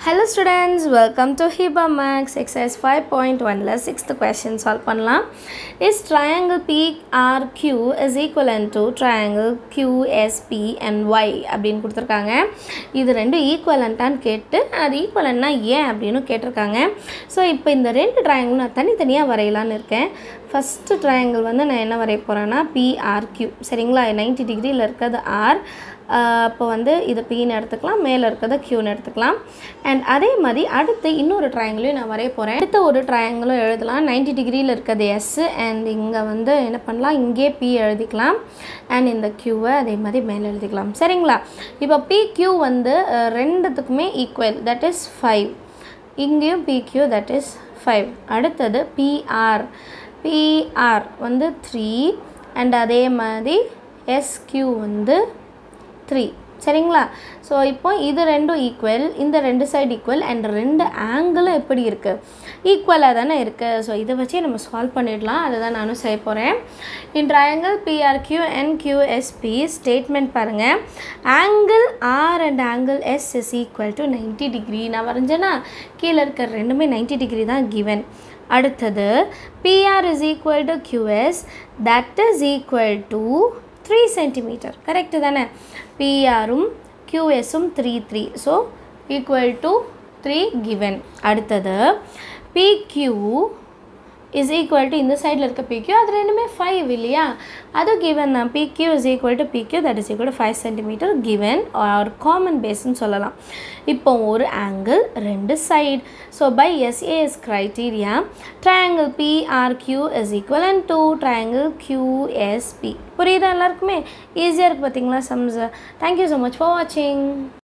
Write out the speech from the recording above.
hello students welcome to Hiba maths exercise five point ஒனில் sixth question solve பண்ணலாம் is triangle P R Q is equivalent to triangle Q SP and Y அப்படின்னு கொடுத்துருக்காங்க இது ரெண்டும் ஈக்குவலண்ட்டான்னு கேட்டு அது ஈக்குவலன்னா ஏன் அப்படின்னு கேட்டிருக்காங்க ஸோ இப்போ இந்த ரெண்டு ட்ரையாங்கிள் நான் தனித்தனியாக வரையலான்னு இருக்கேன் ஃபஸ்ட்டு ட்ரையாங்கிள் வந்து நான் என்ன வரைய போகிறேன்னா பிஆர்கியூ சரிங்களா நைன்டி டிகிரியில் இருக்கிறது ஆர் அப்போ வந்து இது பின்னு எடுத்துக்கலாம் மேலே இருக்கிறத க்யூன்னு எடுத்துக்கலாம் அண்ட் அதே மாதிரி அடுத்து இன்னொரு ட்ரையாங்கிளையும் நான் வரைய போகிறேன் அடுத்த ஒரு ட்ரையாங்கிளும் எழுதலாம் நைன்டி டிகிரியில் இருக்கிறது எஸ் அண்ட் இங்கே வந்து என்ன பண்ணலாம் இங்கே பி எழுதிக்கலாம் அண்ட் இந்த க்யூவை அதே மாதிரி மேலே எழுதிக்கலாம் சரிங்களா இப்போ பி க்யூ வந்து அஹ், ரெண்டுத்துக்குமே ஈக்குவல் தட் இஸ் ஃபைவ் இங்கேயும் பிக்யூ தட் இஸ் ஃபைவ் அடுத்தது பிஆர் பிஆர் வந்து த்ரீ அண்ட் அதே மாதிரி எஸ்கியூ வந்து த்ரீ சரிங்களா ஸோ இப்போ இது ரெண்டும் ஈக்குவல் இந்த ரெண்டு சைடு ஈக்குவல் அண்ட் ரெண்டு ஆங்கிளும் எப்படி இருக்குது ஈக்குவலாக தானே இருக்குது ஸோ இதை வச்சே நம்ம சால்வ் பண்ணிடலாம் அதை தான் நானும் செய்ய போகிறேன் in triangle PRQ and QSP statement பாருங்கள் angle R and angle S is equal to ninety degree நான் வரைஞ்சேன்னா கீழே இருக்கிற ரெண்டுமே நைன்ட்டி டிகிரி தான் கிவன் அடுத்தது PR is equal to QS that is equal to three centimetre correct தானே பிஆரும் கியூஎஸும் three three so equal to three given அடுத்தது பிக்யூ இஸ் ஈக்குவல் டு இந்த சைடில் இருக்க பிக்யூ அது ரெண்டுமே ஃபைவ் இல்லையா அது கிவன் தான் PQ is equal to PQ that is equal to five centimetre given are common பேஸ்ன்னு சொல்லலாம் இப்போ ஒரு ஆங்கிள் ரெண்டு side so by SAS criteria triangle PRQ is equal to triangle QSP புரியுதா எல்லாருக்குமே ஈஸியாக இருக்குது பார்த்தீங்களா sums thank you so much for வாட்சிங்